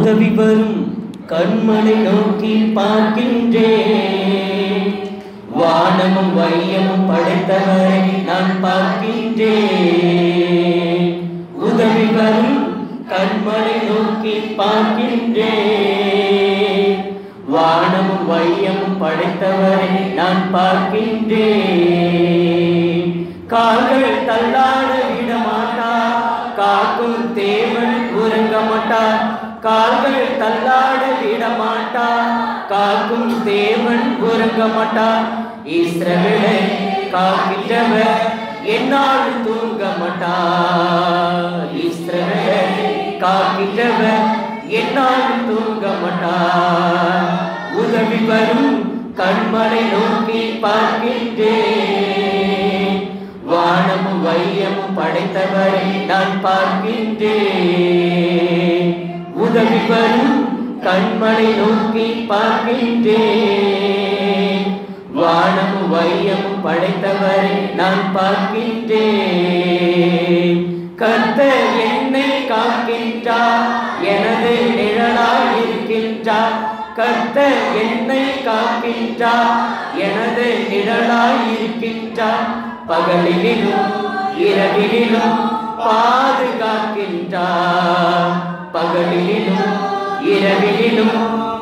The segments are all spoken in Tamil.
உதவி வரும் கண்மனை நோக்கி பார்க்கின்றேன் வானமும் வையமும் படைத்தவரை நான் பார்க்கின்றேன் உதவி வரும் கண்மனை நோக்கி பார்க்கின்றேன் வானமும் வையமும் படைத்தவரை நான் பார்க்கின்றேன் கால்கள் தள்ளாட விட மாட்டார் காக்கும் தேவன் உறங்க மாட்டார் கால்கள் தள்ளாட விட மாட்டார் காக்கும் தேவன் உறங்க மாட்டார் இஸ்ரவேலை காக்கின்றவர் என்னால் தூங்க மாட்டார் இஸ்ரவேலை காக்கின்றவர் என்னால் தூங்க மாட்டார் உதவி வரும் கண்மலை நோக்கி பார்க்கின்றேன் வானமும் வையமும் படைத்தவரை நான் பார்க்கின்றேன் உதவி வரும் கண்மலை நோக்கி பார்க்கின்றேன் வானமும் வையமும் படைத்தவரை நான் பார்க்கின்றேன் கர்த்தர் என்னை காக்கின்றார் எனது நிழலாய் இருக்கின்றார் கர்த்தர் என்னை காக்கின்றார் எனது நிழலாய் இருக்கின்றார் பகலிலும் இரவிலும் பாதுகாக்கின்றார் பகலிலும் இரவிலும்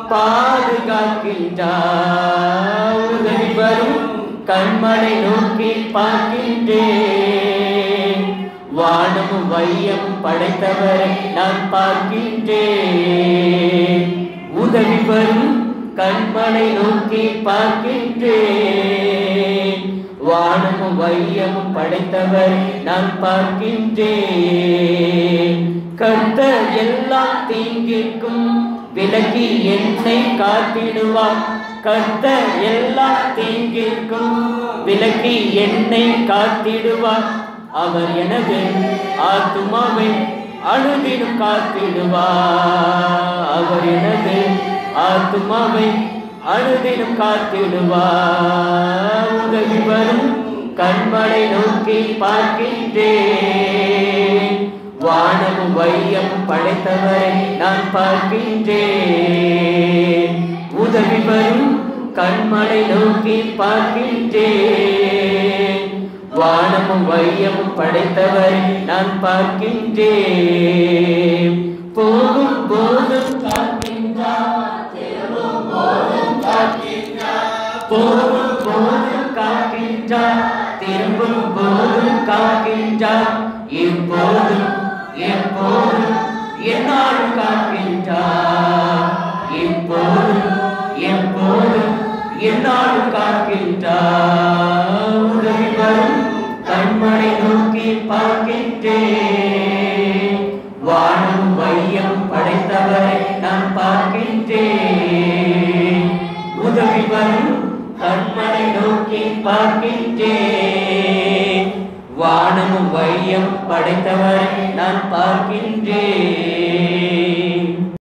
பாதுகாக்கின்றார் உதவி வரும் கண்மனை நோக்கி பார்க்கின்றேன் வானமும் வையமும் படைத்தவரை நான் பார்க்கின்றேன் உதவி வரும் கண்மனை நோக்கி பார்க்கின்றேன் வானமும் வையமும் படைத்தவர் நான் பார்க்கின்றேன் கர்த்தர் எல்லாம் தீங்கிற்கும் விலகி என்னை காத்திடுவார் கர்த்தர் எல்லா தீங்கிற்கும் விலகி என்னை காத்திடுவார் அவர் எனது ஆத்துமாவை அழுதிடும் காத்திடுவார் அவர் எனது ஆத்துமாவை அழுதிடும் காத்திடுவார் உதவி வரும் கண்மலை நோக்கி பார்க்கின்றேன் வானமும் வையம் படைத்தவரை நான் பார்க்கின்றேன் உதவி வரும் கண்மலை நோக்கி பார்க்கின்றேன் வானமும் வையமும் படைத்தவரை நான் பார்க்கின்றேன் போகும் போதும் காக்கின்றார் திரும்பும் போதும் காக்கின்றார் போகும் போதும் காக்கின்றார் திரும்பும் போதும் காக்கின்றார் இப்போதும் எப்போதும் என்னாலும் காக்கின்றார் இப்போதும் எப்போதும் என்னாலும் காக்கின்றார் உதவி வரும் கண்மனை நோக்கி பார்க்கின்றேன் வானம் வையம் படைத்தவரை நான் பார்க்கின்றேன் உதவி வரும் கண்மனை நோக்கி பார்க்கின்றேன் வானமும் வையம் படைத்தவரை நான் பார்க்கின்றேன்